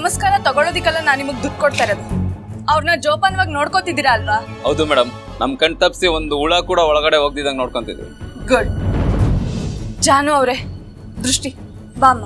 ನಮಸ್ಕಾರ ತಗೊಳ್ಳೋದಿಕ್ಕಲ್ಲ ನಾನು ನಿಮಗೆ ದುಡ್ಡು ಕೊಡ್ತಾ ಇರೋದು ಅವ್ರನ್ನ ಜೋಪಾನವಾಗಿ ನೋಡ್ಕೋತಿದ್ದೀರಾ ಅಲ್ವಾ ಹೌದು ಮೇಡಮ್ ನಮ್ ಕಣ್ ತಪ್ಸಿ ಒಂದು ಹುಳ ಕೂಡ ಒಳಗಡೆ ಹೋಗ್ದಿದಂಗ್ ನೋಡ್ಕೊಂತಿದ್ವಿ ಗುಡ್ ಜಾನು ಅವರೇ ದೃಷ್ಟಿ ಬಾಮ್ಮ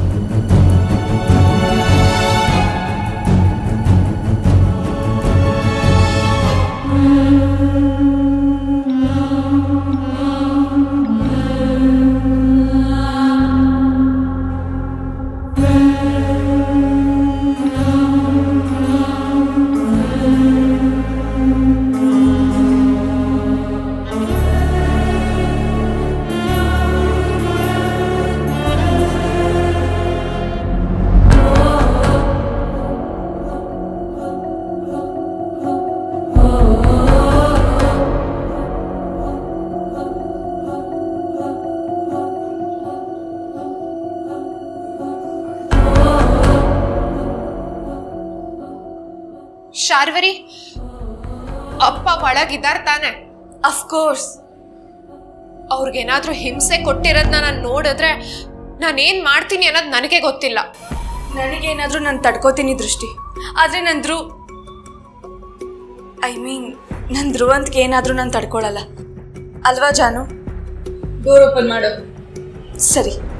ಶಾರ್ವರಿ ಅಪ್ಪ ಒಳಗಿದಾರ ತಾನೆ ಅಫ್ಕೋರ್ಸ್ ಅವ್ರಿಗೇನಾದ್ರೂ ಹಿಂಸೆ ಕೊಟ್ಟಿರೋದನ್ನ ನಾನು ನೋಡಿದ್ರೆ ನಾನೇನ್ ಮಾಡ್ತೀನಿ ಅನ್ನೋದು ನನಗೆ ಗೊತ್ತಿಲ್ಲ ನನಗೇನಾದ್ರೂ ನಾನು ತಡ್ಕೋತೀನಿ ದೃಷ್ಟಿ ಆದರೆ ನನ್ನ ಧ್ರು ಐ ಮೀನ್ ನನ್ನ ಧ್ರುವಂತ್ಗೆ ಏನಾದರೂ ನಾನು ತಡ್ಕೊಳಲ್ಲ ಅಲ್ವಾ ಜಾನು ಡೋರ್ ಓಪನ್ ಮಾಡು ಸರಿ